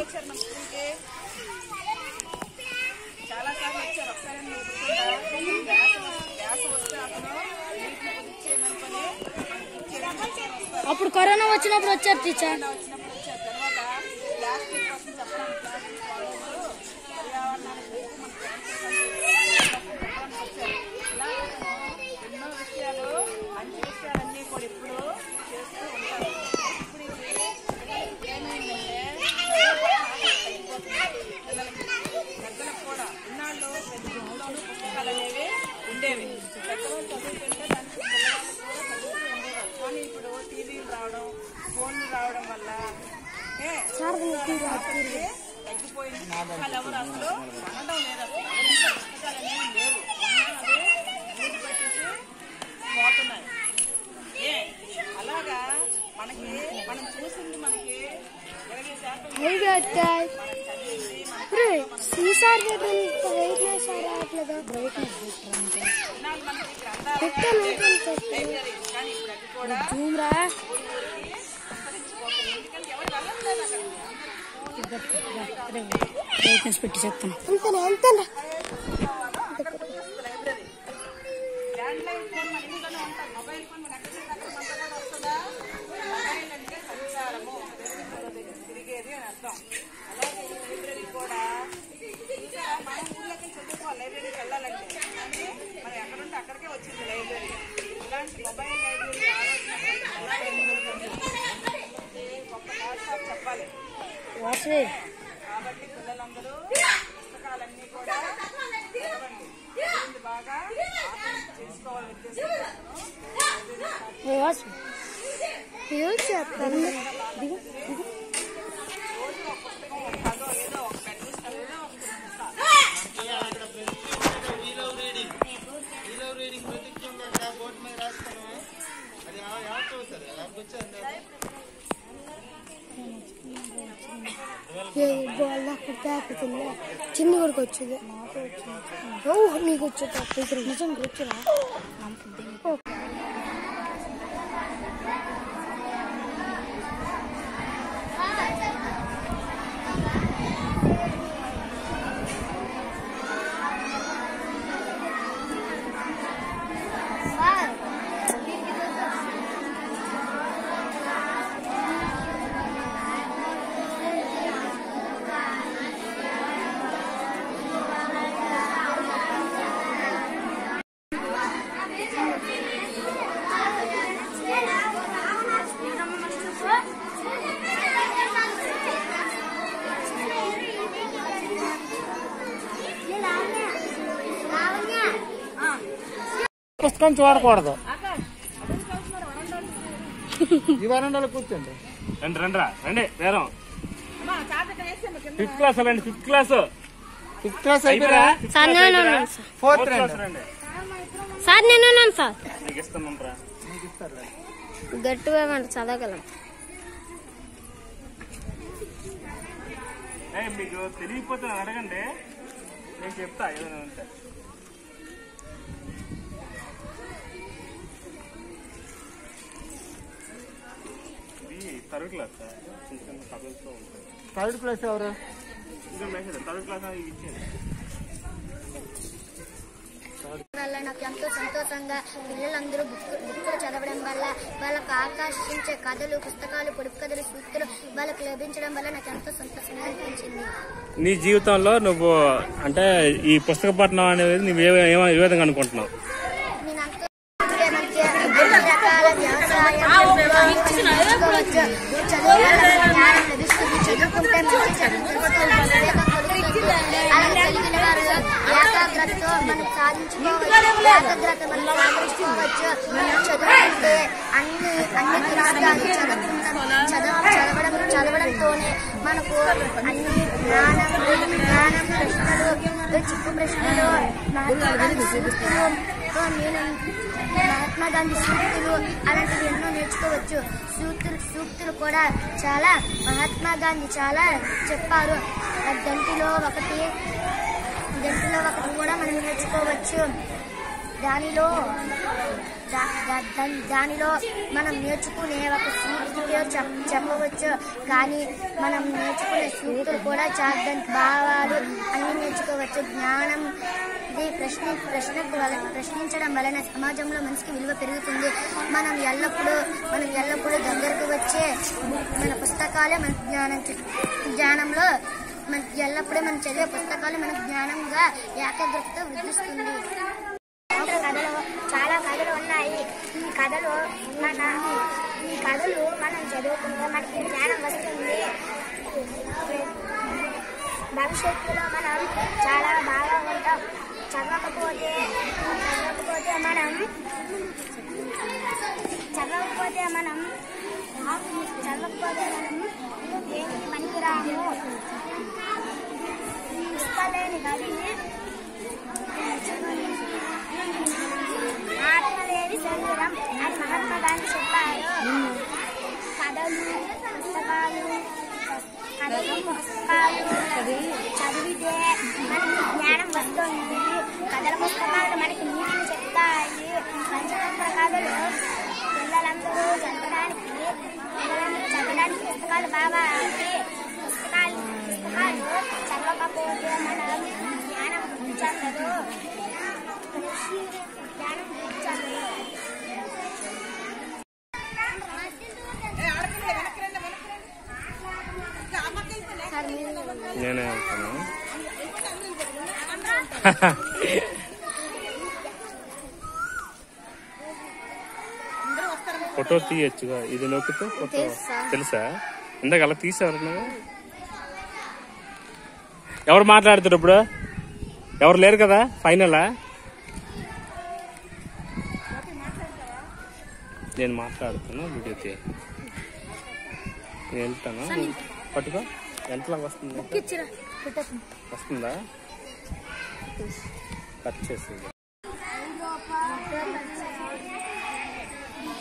వచ్చారు మన స్కూల్కి చాలా సార్లు వచ్చారు ఒకసారి మీరు గుర్తుందా? గ్యాస్ వస్తే- గ్యాస్ వస్తే అతను నీటిని కుదిర్చేయమనుకొని మనకి ఇచ్చేయడానికి వచ్చారు వస్తారు అప్పుడు కరోనా వచ్చినప్పుడు వచ్చారు టీచర్ కరోనా వచ్చినప్పుడు వచ్చారు తర్వాత ప్లాస్టిక్ కోసం చెప్పడానికి ప్లాస్టిక్ వాడొద్దు పర్యావరణానికి ఎక్కువ మన క్యాన్సర్ చెప్పడానికి వచ్చారు ఇలా ఎన్నో విషయాలు మంచి విషయాలన్నీ కూడా ఇప్పుడు చేస్తూ ఉంటారు ఇప్పుడు ఇది ఏమైందంటే తగ్గిపోతుంది పిల్లలకి పెద్దలకు కూడా ఇన్నాళ్ళు ప్రతి ఇంట్లోనూ పుస్తకాలు అనేవి ఉండేవి పెద్దవాళ్ళు చదువుతుంటే దానికి పిల్లవాళ్ళు కూడా చదువుతూ ఉండేవారు కానీ ఇప్పుడు టీవీలు రావడం ఫోన్లు రావడం వల్ల ఏ, పుస్తకాలు తగ్గిపోయింది పుస్తకాలు ఎవరు అసలు అనడం లేదు అసలు ఎవరింట్లో పుస్తకాలు అనేవి లేవు ఉన్నా అవి ఊరు పెట్టేసి పోతున్నాయి ఏ అలాగా మనకి మనం చూసింది మనకి ఇరవై శాతం మనం చదివింది మన సీసార్ వెయిట్ చేశారా అట్లా బ్రైట్నెస్ ఇన్నాళ్ళు మనకి గ్రంథాలయాలు లైబ్రరీ కానీ ఇప్పుడు అది కూడా జూమ్ రా అంతరించిపోతుంది ఎందుకంటే ఎవరు వెళ్ళట్లేదు అక్కడ బ్రైట్నెస్ పెట్టి చెప్తాను అంతేనా అంతేనా లైబ్రరీ ల్యాండ్లైన్ ఫోన్ మన ఇంట్లోనే ఉంటాయి మొబైల్ ఫోన్ మన ఎక్కడ అక్కడ మనతో కూడా వస్తుందా మొబైల్ అంటే సంచారము తెలుగులో దగ్గర తిరిగేది అని అర్థం అలాగే ఈ లైబ్రరీ కూడా ఇంకా మన ఊళ్ళకి చదువుకోవాలి లైబ్రరీకి వెళ్ళాలంటే కానీ మనం ఎక్కడుంటే అక్కడికే వచ్చింది లైబ్రరీ ఇలాంటి మొబైల్ లైబ్రరీ ఆలోచన ఎలా ఒక్క వాట్సాప్ చెప్పాలి వాసే కాబట్టి పిల్లలందరూ పుస్తకాలన్నీ కూడా చదవండి చదివింది బాగా ఆత్మహత్య చేసుకోవాలని ఉద్దేశంతో వాసు యూజ్ చేస్తాను దిగు రోజు ఒక పుస్తకం ఒక కథ ఏదో ఒక పెద్ద పుస్తకం ఏదో ఒకటి చదువుతా. చిన్న వరకు వచ్చింది ఓ నీకు వచ్చేది నిజం కూర్చున్నా పుస్తకం చూడకూడదు ఈ వరండాలో కూర్చోండి రండి రండిరా రండి వేరం అమ్మా, చాటకం వేసాను కింద. ఫిఫ్త్ క్లాస్ రండి ఫిఫ్త్ క్లాస్ ఫిఫ్త్ క్లాస్ అయిపోయా సార్ నేను ఉన్నాను సార్ ఫోర్త్ క్లాస్ రండి రండి సార్ నేను ఉన్నాను సార్ నీకు ఇస్తాను రా గట్టిగా ఏమంటే చదవగలం ఏ మీకు తెలియకపోతే నన్ను అడగండి నేను చెప్తా ఏదైనా ఉంటే ఇది థర్డ్ క్లాస్ సార్ చిన్న చిన్న కథలతో ఉంటాయి థర్డ్ క్లాస్ ఎవరు ఇంకా మెసేజ్ థర్డ్ క్లాస్ ఇది ఇచ్చేది వల్ల నాకు ఎంతో సంతోషంగా పిల్లలందరూ బుక్ బుక్కులు చదవడం వల్ల వాళ్ళకు ఆకర్షించే కథలు పుస్తకాలు పొడుపు కథలు సూక్తులు వాళ్ళకు లభించడం వల్ల నాకు ఎంతో సంతోషంగా అనిపించింది నీ జీవితంలో నువ్వు అంటే ఈ పుస్తక పఠనం అనేది నువ్వు ఏ ఏ- ఏ విధంగా అనుకుంటున్నావు నేను అంతే ఇప్పుడే మనకి అన్ని రకాల వ్యవసాయం నేర్చుకోవచ్చు చదువు వల్ల జ్ఞానం లభిస్తుంది చదువుకుంటే మంచి చదువు తెలుసుకోవాలి వివేకం కలుగుతుంది అలాగే కలిగిన వారు ఏకాగ్రతతో మనం సాధించుకోవచ్చు ఏకాగ్రత మనం సాధించుకోవచ్చు మనం చదువుకుంటే అన్ని అన్ని తెలుస్తాయి చదువుకుంటాం చదువు చదవడం చదవడంతోనే మనకు అన్ని జ్ఞానం జ్ఞానం ప్రశ్నలు చిక్కు ప్రశ్నలు మహాత్మా గాంధీ సూక్తులు నేను మహాత్మా గాంధీ సూక్తులు అలాంటివి ఎన్నో నేర్చుకోవచ్చు సూక్తులు సూక్తులు కూడా చాలా మహాత్మా గాంధీ చాలా చెప్పారు గంటిలో ఒకటి గంటిలో ఒకటి కూడా మనం నేర్చుకోవచ్చు దానిలో దా- దా- దాని- దానిలో మనం నేర్చుకునే ఒక సూక్తి పేరు చెప్- చెప్పవచ్చు కానీ మనం నేర్చుకునే సూక్తులు కూడా చాలా దాని భావాలు అన్ని నేర్చుకోవచ్చు జ్ఞానం ఇది ప్రశ్న ప్రశ్నకు వల ప్రశ్నించడం వలన సమాజంలో మనిషికి విలువ పెరుగుతుంది మనం ఎల్లప్పుడూ మనం ఎల్లప్పుడూ దగ్గరకు వచ్చే మన పుస్తకాలే మన జ్ఞానం చె- జ్ఞానంలో మన ఎల్లప్పుడూ మనం చదివే పుస్తకాలు మన జ్ఞానంగా ఏకాగ్రత వృద్ధిస్తుంది ఒక కథలో చాలా కథలు ఉన్నాయి ఈ కథలు మన ఈ కథలు మనం చదువుకుంటే మనకి జ్ఞానం వస్తుంది భవిష్యత్తులో మనం చాలా బాగా ఉంటాం చదవకపోతే చదవకపోతే మనం చదవకపోతే మనం చదవకపోతే మనం దేనికి పనికిరాము పుస్తలేని గది ఆత్మలేని శరీరం అని మహాత్మా గాంధీ చెప్పారు కథలు పుస్తకాలు కథలు పుస్తకాలు చదివితే మనకి జ్ఞానం వస్తుంది కథల పుస్తకాలు మనకి నీతిని చెప్తాయి పంచతంత్ర కథలు పిల్లలందరూ చదవడానికి పిల్లలందరూ చదవడానికి పుస్తకాలు బాగా పుస్తకాలు పుస్తకాలు చదవకపోతే మనం జ్ఞానం చెందదు జ్ఞానం చెందదు నేనే వెళ్తాను ఫోటో తీయచ్చుగా ఇది నొక్కితే ఫోటో తెలుసా ఇందాక అలా తీసేవారు నువ్వు? ఎవరు మాట్లాడుతారు ఇప్పుడు ఎవరు లేరు కదా ఫైనలా నేను మాట్లాడుతాను వీడియో తీ నేను వెళ్తాను పట్టుకో ఎంతలాగా వస్తుంది వస్తుందా కట్ చేసి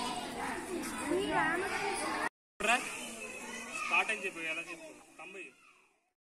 స్టార్ట్ అని చెప్పి ఎలా చెప్పు తమ్ముడు